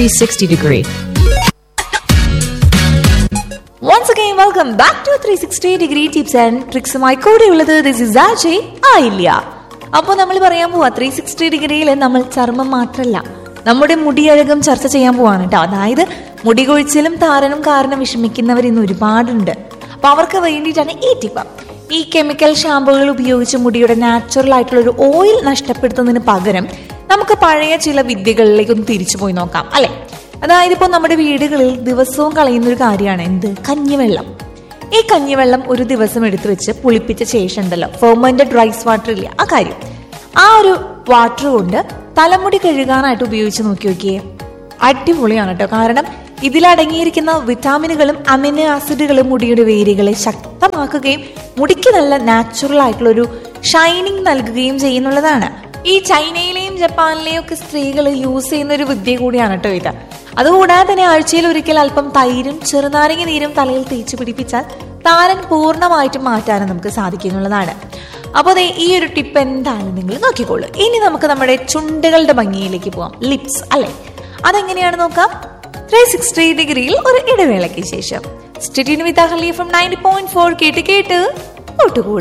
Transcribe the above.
360 degree. Once again, welcome back to 360 degree tips and ട്രിക്സുമായി കൂടെയുള്ളത് this is ആജയ് ആയില്ല അപ്പോൾ നമ്മൾ പറയാൻ പോവാ ത്രീ സിക്സ്റ്റി ഡിഗ്രിയിൽ നമ്മൾ ചർമ്മം മാത്രമല്ല നമ്മുടെ മുടിയഴകും ചർച്ച ചെയ്യാൻ പോവാണ് കേട്ടോ അതായത് മുടി കൊഴിച്ചിലും താരനും കാരണം വിഷമിക്കുന്നവർ ഇന്ന് ഒരുപാടുണ്ട് അപ്പൊ അവർക്ക് വേണ്ടിയിട്ടാണ് ഈ ടിപ്പ് ഈ കെമിക്കൽ ഷാമ്പുകൾ ഉപയോഗിച്ച് മുടിയുടെ നാച്ചുറൽ ആയിട്ടുള്ള ഒരു ഓയിൽ നഷ്ടപ്പെടുത്തുന്നതിന് പകരം നമുക്ക് പഴയ ചില വിദ്യകളിലേക്ക് ഒന്ന് തിരിച്ചു പോയി നോക്കാം അല്ലെ അതായത് ഇപ്പോൾ നമ്മുടെ വീടുകളിൽ ദിവസവും കളയുന്ന ഒരു കാര്യമാണ് എന്ത് കഞ്ഞിവെള്ളം ഈ കഞ്ഞിവെള്ളം ഒരു ദിവസം എടുത്തു വെച്ച് പുളിപ്പിച്ച ശേഷം ഉണ്ടല്ലോ ഫെർമെന്റഡ് റൈസ് വാട്ടർ ഇല്ല ആ കാര്യം ആ ഒരു വാട്ടർ കൊണ്ട് തലമുടി കഴുകാനായിട്ട് ഉപയോഗിച്ച് നോക്കി നോക്കിയേ അടിപൊളിയാണ് കേട്ടോ കാരണം ഇതിലടങ്ങിയിരിക്കുന്ന വിറ്റാമിനുകളും അമിനോ ആസിഡുകളും മുടിയുടെ വേരുകളെ ശക്തമാക്കുകയും മുടിക്ക് നല്ല നാച്ചുറൽ ആയിട്ടുള്ള ഒരു ഷൈനിങ് നൽകുകയും ചെയ്യുന്നുള്ളതാണ് ഈ ചൈനയിലെയും ജപ്പാനിലെയും ഒക്കെ സ്ത്രീകൾ യൂസ് ചെയ്യുന്ന ഒരു വിദ്യ കൂടിയാണ് കേട്ടോ ഇത് അതുകൂടാതെ തന്നെ ആഴ്ചയിൽ ഒരിക്കൽ അല്പം തൈരും ചെറുനാരങ്ങ നീരും തലയിൽ തേച്ച് പിടിപ്പിച്ചാൽ താരൻ പൂർണ്ണമായിട്ടും മാറ്റാനും നമുക്ക് സാധിക്കുന്നുള്ളതാണ് അപ്പോൾ ദേ ഈ ഒരു ടിപ്പ് എന്താണ് നിങ്ങൾ നോക്കിക്കോളൂ ഇനി നമുക്ക് നമ്മുടെ ചുണ്ടുകളുടെ ഭംഗിയിലേക്ക് പോവാം ലിപ്സ് അല്ലെ അതെങ്ങനെയാണ് നോക്കാം ത്രീ സിക്സ്റ്റി ഡിഗ്രിയിൽ ഒരു ഇടവേളയ്ക്ക് ശേഷം സ്റ്റിറ്റിന് with from ninety point four കേട്ട് കേട്ട് ഒട്ടുകൂടാ